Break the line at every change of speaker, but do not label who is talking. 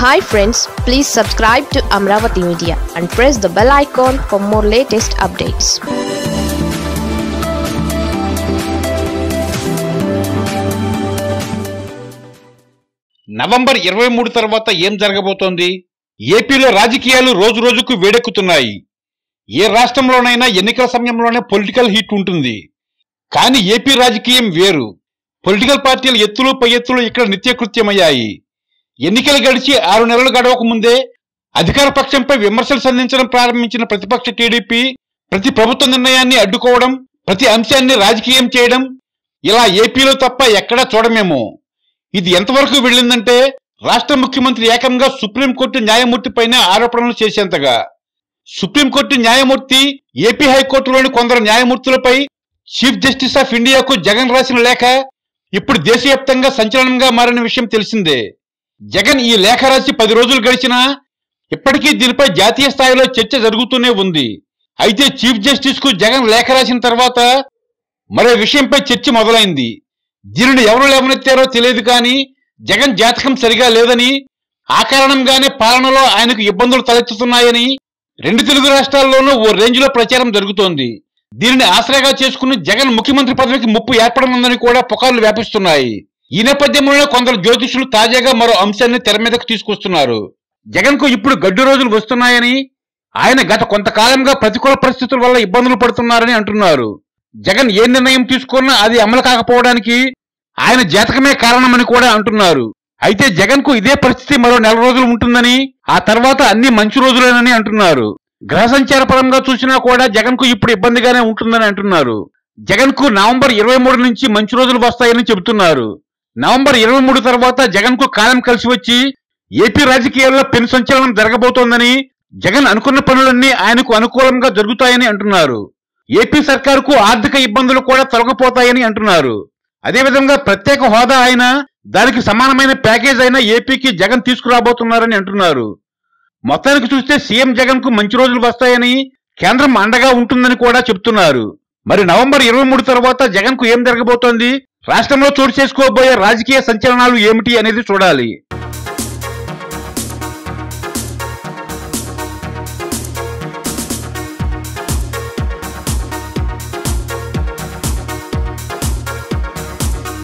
hi friends please subscribe to Amaravati media and press the bell icon for more latest updates
November ఇరవై మూడు తర్వాత ఏం జరగబోతోంది ఏపీలో రాజకీయాలు రోజు రోజుకు వేడెక్కుతున్నాయి ఏ రాష్ట్రంలోనైనా ఎన్నికల సమయంలోనే పొలిటికల్ హీట్ ఉంటుంది కానీ ఏపీ రాజకీయం వేరు పొలిటికల్ పార్టీల ఎత్తులు పై ఎత్తులు ఇక్కడ నిత్యకృత్యమయ్యాయి ఎన్నికలు గడిచి ఆరు నెలలు గడవక ముందే అధికార పక్షంపై విమర్శలు సంధించడం ప్రారంభించిన ప్రతిపక్ష టీడీపీ ప్రతి ప్రభుత్వ నిర్ణయాన్ని అడ్డుకోవడం ప్రతి అంశాన్ని రాజకీయం చేయడం ఇలా ఏపీలో తప్ప ఎక్కడా చూడమేమో ఇది ఎంతవరకు వెళ్ళిందంటే రాష్ట్ర ముఖ్యమంత్రి ఏకంగా సుప్రీంకోర్టు న్యాయమూర్తి పైన ఆరోపణలు చేసేంతగా సుప్రీంకోర్టు న్యాయమూర్తి ఏపీ హైకోర్టులోని కొందరు న్యాయమూర్తులపై చీఫ్ జస్టిస్ ఆఫ్ ఇండియాకు జగన్ రాసిన లేఖ ఇప్పుడు దేశవ్యాప్తంగా సంచలనంగా మారిన విషయం తెలిసిందే జగన్ ఈ లేఖ రాసి పది రోజులు గడిచినా ఇప్పటికీ దీనిపై జాతీయ స్థాయిలో చర్చ జరుగుతూనే ఉంది అయితే చీఫ్ జస్టిస్ కు జగన్ లేఖ రాసిన తర్వాత మరో విషయంపై చర్చ మొదలైంది దీనిని ఎవరు లేవనెత్తారో తెలియదు కానీ జగన్ జాతకం సరిగా లేదని ఆ కారణంగానే పాలనలో ఆయనకు ఇబ్బందులు తలెత్తుతున్నాయని రెండు తెలుగు రాష్ట్రాల్లోనూ ఓ రేంజ్ లో ప్రచారం జరుగుతోంది దీనిని ఆసరాగా చేసుకుని జగన్ ముఖ్యమంత్రి పదవికి ముప్పు ఏర్పడనుందని కూడా పుకార్లు వ్యాపిస్తున్నాయి ఈ నేపథ్యంలోనే కొందరు జ్యోతిషులు తాజాగా మరో అంశాన్ని తెర మీదకు తీసుకొస్తున్నారు జగన్ కు ఇప్పుడు గడ్డు రోజులు వస్తున్నాయని ఆయన గత కొంతకాలంగా ప్రతికూల పరిస్థితుల వల్ల ఇబ్బందులు పడుతున్నారని అంటున్నారు జగన్ ఏ నిర్ణయం తీసుకున్నా అది అమలు కాకపోవడానికి ఆయన జాతకమే కారణమని కూడా అంటున్నారు అయితే జగన్ కు ఇదే పరిస్థితి మరో నెల రోజులు ఉంటుందని ఆ తర్వాత అన్ని మంచి రోజులేనని అంటున్నారు గ్రహ సంచార పరంగా చూసినా కూడా జగన్ కు ఇప్పుడు ఇబ్బందిగానే ఉంటుందని అంటున్నారు జగన్ కు నవంబర్ ఇరవై మూడు నుంచి మంచి రోజులు వస్తాయని చెబుతున్నారు నవంబర్ ఇరవై మూడు తర్వాత జగన్ కు కాలం కలిసి వచ్చి ఏపీ రాజకీయాల్లో పెను సంచలనం జరగబోతోందని జగన్ అనుకున్న పనులన్నీ ఆయనకు అనుకూలంగా జరుగుతాయని అంటున్నారు ఏపీ సర్కారుకు ఆర్థిక ఇబ్బందులు కూడా తొలగిపోతాయని అంటున్నారు అదేవిధంగా ప్రత్యేక హోదా అయినా దానికి సమానమైన ప్యాకేజ్ అయినా ఏపీకి జగన్ తీసుకురాబోతున్నారని అంటున్నారు మొత్తానికి చూస్తే సీఎం జగన్ కు మంచి రోజులు వస్తాయని కేంద్రం అండగా ఉంటుందని కూడా చెప్తున్నారు మరి నవంబర్ ఇరవై మూడు తర్వాత జగన్ కు ఏం జరగబోతోంది రాష్ట్రంలో చోటు చేసుకోబోయే రాజకీయ సంచలనాలు ఏమిటి అనేది చూడాలి